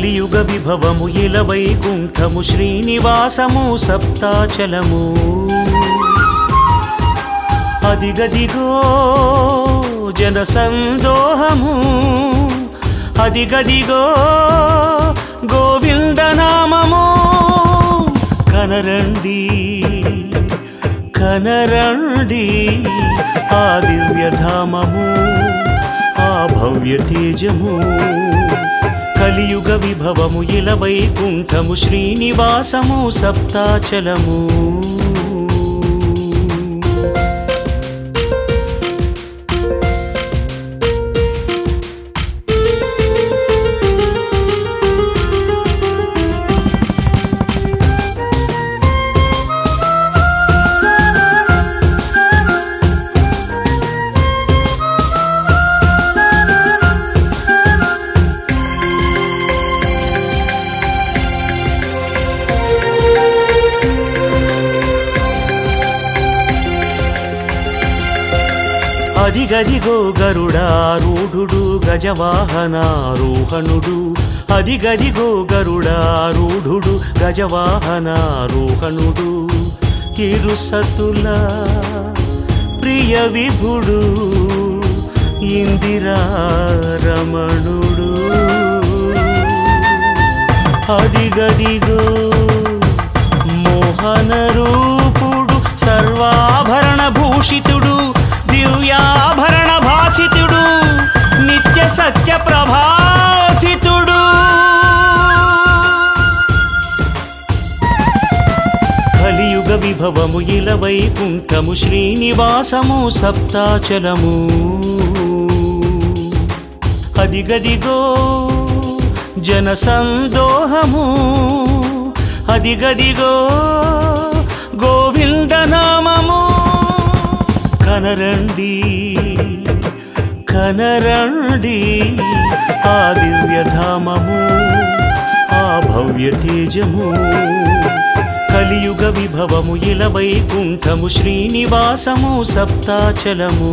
కలియుగ విభవము ఇల వైకుంఠము శ్రీనివాసము సప్తాచలము అదిగదిగో జన సందోహము అదిగదిగో గోవిందనామము కనరండి కనరండి ఆ దివ్యధామము ఆ భవ్య తేజము కలియుగ విభవము ఇల వైకుంఠము శ్రీనివాసము సప్తాచలము అదిగదిగో గరుడారూఢుడు గజవాహనారోహణుడు అదిగదిగో గరుడారూఢుడు గజవాహనారోహణుడు ఇరుసతుల ప్రియ విభుడు ఇందిరారమణుడు అదిగదిగో మోహన రూపుడు సర్వాభరణ భూషితుడు దివ్యాభరణ భాసితుడు నిత్య సత్య ప్రభాసితుడు కలియుగ విభవము ఇల వైకుంఠము శ్రీనివాసము సప్తాచలము అదిగదిగో జన సందోహము అదిగదిగో గోవిందనామము కనరండి కనరండి ఆ దివ్యధామము ఆ భవ్య తేజము కలియుగ విభవము ఇల వైకుంఠము శ్రీనివాసము సప్తాచలము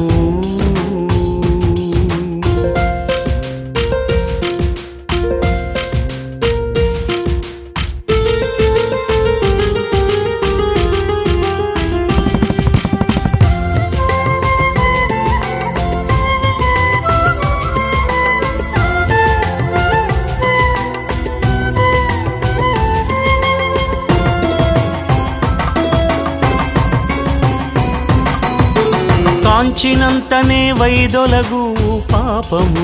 కాంచినంతనే వైదొలగు పాపము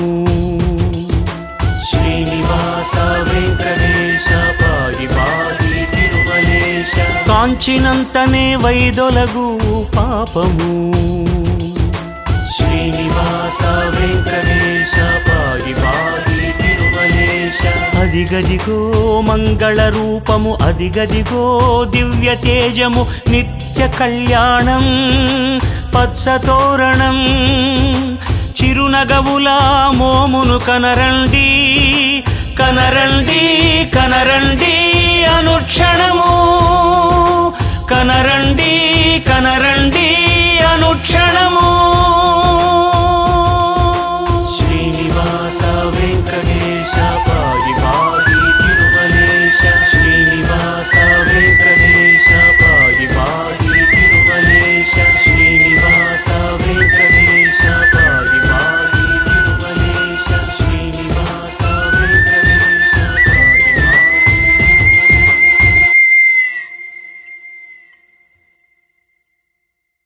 శ్రీనివాస వెంకటేశ పాది పాది తిరుమలేశ కాంచినంతనే వైదొలగు పాపము శ్రీనివాస వెంకటేశ పాది పాది తిరుమలేశ అదిగదిగో మంగళ రూపము అదిగదిగో దివ్య తేజము నిత్య కళ్యాణం పచ్చతోరణం చిరునగవుల మోమును కనరండి కనరండి కనరండి అనుక్షణము కనరండి కనరండి అనుక్షణము